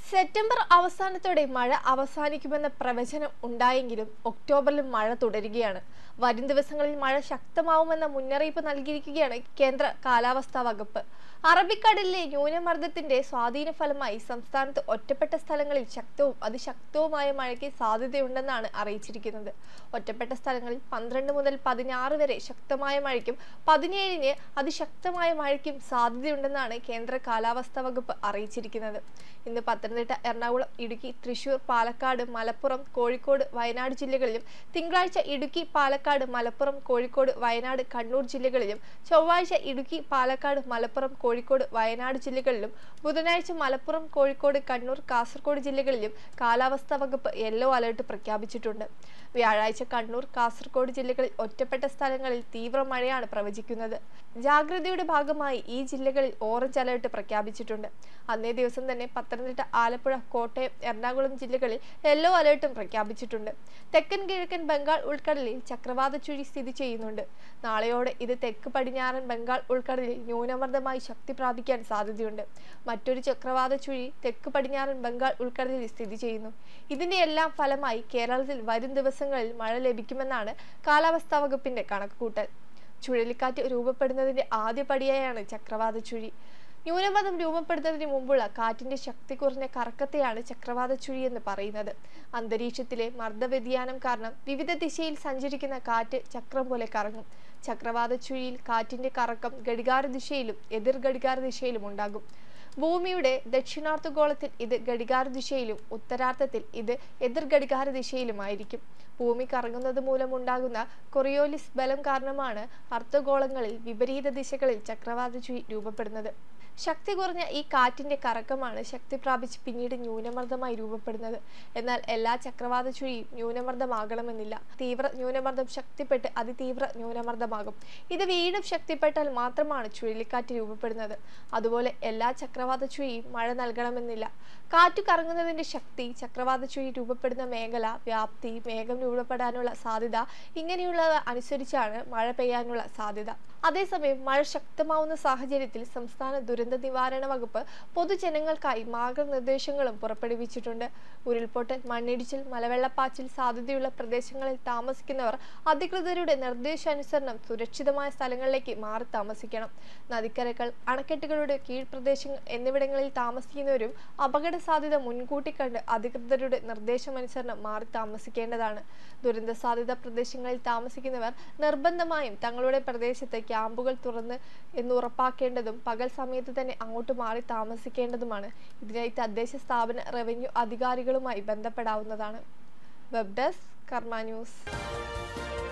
September അവസാനത്തോടെ മഴ അവസാനിക്കുമെന്ന പ്രവചനം ഉണ്ടായെങ്കിലും ഒക്ടോബറിലും മഴ തുടരുകയാണ് വരും ദിവസങ്ങളിൽ മഴ ശക്തമാവുമെന്ന മുന്നറിയിപ്പ് നൽകിയിരിക്കുകയാണ് കേന്ദ്ര കാലാവസ്ഥാ വകുപ്പ് അറബിക്കടലിലെ ന്യൂനമർദ്ദത്തിന്റെ സ്വാധീന ഫലമായി സംസ്ഥാനത്ത് ഒറ്റപ്പെട്ട സ്ഥലങ്ങളിൽ ശക്തവും അതിശക്തവുമായ മഴയ്ക്ക് സാധ്യതയുണ്ടെന്നാണ് അറിയിച്ചിരിക്കുന്നത് ഒറ്റപ്പെട്ട സ്ഥലങ്ങളിൽ പന്ത്രണ്ട് മുതൽ പതിനാറ് വരെ ശക്തമായ മഴയ്ക്കും പതിനേഴിന് അതിശക്തമായ മഴയ്ക്കും സാധ്യതയുണ്ടെന്നാണ് കേന്ദ്ര കാലാവസ്ഥാ വകുപ്പ് അറിയിച്ചിരിക്കുന്നത് ഇന്ന് പത്തനംതിട്ട എറണാകുളം ഇടുക്കി തൃശൂർ പാലക്കാട് മലപ്പുറം കോഴിക്കോട് വയനാട് ജില്ലകളിലും തിങ്കളാഴ്ച ഇടുക്കി പാലക്കാട് മലപ്പുറം കോഴിക്കോട് വയനാട് കണ്ണൂർ ജില്ലകളിലും ചൊവ്വാഴ്ച ഇടുക്കി പാലക്കാട് മലപ്പുറം കോഴിക്കോട് വയനാട് ജില്ലകളിലും ബുധനാഴ്ച മലപ്പുറം കോഴിക്കോട് കണ്ണൂർ കാസർഗോഡ് ജില്ലകളിലും കാലാവസ്ഥാ വകുപ്പ് യെല്ലോ അലർട്ട് പ്രഖ്യാപിച്ചിട്ടുണ്ട് വ്യാഴാഴ്ച കണ്ണൂർ കാസർഗോഡ് ജില്ലകളിൽ ഒറ്റപ്പെട്ട സ്ഥലങ്ങളിൽ തീവ്ര മഴയാണ് പ്രവചിക്കുന്നത് ജാഗ്രതയുടെ ഭാഗമായി ഈ ജില്ലകളിൽ ഓറഞ്ച് അലർട്ട് പ്രഖ്യാപിച്ചിട്ടുണ്ട് അന്നേ ദിവസം തന്നെ പത്തനംതിട്ട ആലപ്പുഴ കോട്ടയം എറണാകുളം ജില്ലകളിൽ യെല്ലോ അലർട്ടും പ്രഖ്യാപിച്ചിട്ടുണ്ട് തെക്കൻ കിഴക്കൻ ബംഗാൾ ഉൾക്കടലിൽ ചക്രവാത ചുഴി സ്ഥിതി ചെയ്യുന്നുണ്ട് നാളെയോടെ ഇത് തെക്ക് പടിഞ്ഞാറൻ ബംഗാൾ ഉൾക്കടലിൽ ന്യൂനമർദ്ദമായി ശക്തി പ്രാപിക്കാൻ സാധ്യതയുണ്ട് മറ്റൊരു ചക്രവാത ചുഴി തെക്ക് പടിഞ്ഞാറൻ ബംഗാൾ ഉൾക്കടലിൽ സ്ഥിതി ചെയ്യുന്നു ഇതിന്റെ എല്ലാം ഫലമായി കേരളത്തിൽ വരും ദിവസങ്ങളിൽ മഴ ലഭിക്കുമെന്നാണ് കാലാവസ്ഥാ വകുപ്പിന്റെ കണക്കുകൂട്ടൽ ചുഴലിക്കാറ്റ് രൂപപ്പെടുന്നതിന്റെ ആദ്യ പടിയായാണ് ചക്രവാത ചുഴി ന്യൂനമർദ്ദം രൂപപ്പെടുന്നതിന് മുമ്പുള്ള കാറ്റിന്റെ ശക്തി കുറഞ്ഞ കറക്കത്തെയാണ് ചക്രവാത ചുഴി എന്ന് പറയുന്നത് അന്തരീക്ഷത്തിലെ മർദ്ദവ്യതിയാനം കാരണം വിവിധ ദിശയിൽ സഞ്ചരിക്കുന്ന കാറ്റ് ചക്രം പോലെ കറങ്ങും ചക്രവാത ചുഴിയിൽ കാറ്റിന്റെ കറക്കം ഘടികാര ദിശയിലും എതിർ ഘടികാര ദിശയിലും ഉണ്ടാകും ഭൂമിയുടെ ദക്ഷിണാർദ്ധഗോളത്തിൽ ഇത് ഘടികാര ദിശയിലും ഉത്തരാർത്ഥത്തിൽ ഇത് എതിർ ഘടികാര ദിശയിലുമായിരിക്കും ഭൂമി കറങ്ങുന്നത് മൂലമുണ്ടാകുന്ന കൊറിയോലിസ് ബലം കാരണമാണ് അർദ്ധഗോളങ്ങളിൽ വിപരീത ദിശകളിൽ ചക്രവാത ചുഴി രൂപപ്പെടുന്നത് ശക്തി കുറഞ്ഞ ഈ കാറ്റിന്റെ കറക്കമാണ് ശക്തി പ്രാപിച്ച് പിന്നീട് ന്യൂനമർദ്ദമായി രൂപപ്പെടുന്നത് എന്നാൽ എല്ലാ ചക്രവാത ചുഴിയും ന്യൂനമർദ്ദമാകണമെന്നില്ല തീവ്ര ന്യൂനമർദ്ദം ശക്തിപ്പെട്ട് അതിതീവ്ര ന്യൂനമർദ്ദമാകും ഇത് വീണ്ടും ശക്തിപ്പെട്ടാൽ മാത്രമാണ് ചുഴലിക്കാറ്റ് രൂപപ്പെടുന്നത് അതുപോലെ എല്ലാ ചക്രവാത ചുഴിയും മഴ നൽകണമെന്നില്ല കാറ്റു കറങ്ങുന്നതിന്റെ ശക്തി ചക്രവാത ചുഴി രൂപപ്പെടുന്ന മേഖല വ്യാപ്തി മേഘം രൂപപ്പെടാനുള്ള സാധ്യത ഇങ്ങനെയുള്ളവ അനുസരിച്ചാണ് മഴ പെയ്യാനുള്ള സാധ്യത അതേസമയം മഴ ശക്തമാവുന്ന സാഹചര്യത്തിൽ സംസ്ഥാന ദുരന്ത നിവാരണ വകുപ്പ് പൊതുജനങ്ങൾക്കായി മാർഗനിർദ്ദേശങ്ങളും പുറപ്പെടുവിച്ചിട്ടുണ്ട് ഉരുൾപൊട്ടൽ മണ്ണിടിച്ചിൽ മലവെള്ളപ്പാച്ചിൽ സാധ്യതയുള്ള പ്രദേശങ്ങളിൽ താമസിക്കുന്നവർ അധികൃതരുടെ നിർദ്ദേശാനുസരണം സുരക്ഷിതമായ സ്ഥലങ്ങളിലേക്ക് മാറി താമസിക്കണം നദിക്കരകൾ അണക്കെട്ടുകളുടെ കീഴ്പ്രദേശങ്ങൾ എന്നിവിടങ്ങളിൽ താമസിക്കുന്നവരും അപകട സാധ്യത മുൻകൂട്ടി കണ്ട് അധികൃതരുടെ നിർദ്ദേശമനുസരണം മാറി താമസിക്കേണ്ടതാണ് ദുരന്ത സാധ്യത പ്രദേശങ്ങളിൽ താമസിക്കുന്നവർ നിർബന്ധമായും തങ്ങളുടെ പ്രദേശത്ത് ക്യാമ്പുകൾ തുറന്ന് എന്ന് ഉറപ്പാക്കേണ്ടതും പകൽ സമയത്ത് തന്നെ അങ്ങോട്ട് മാറി താമസിക്കേണ്ടതുമാണ് ഇതിനായി തദ്ദേശ സ്ഥാപന റവന്യൂ അധികാരികളുമായി ബന്ധപ്പെടാവുന്നതാണ് വെബ് ഡെസ്ക് കർമ്മ ന്യൂസ്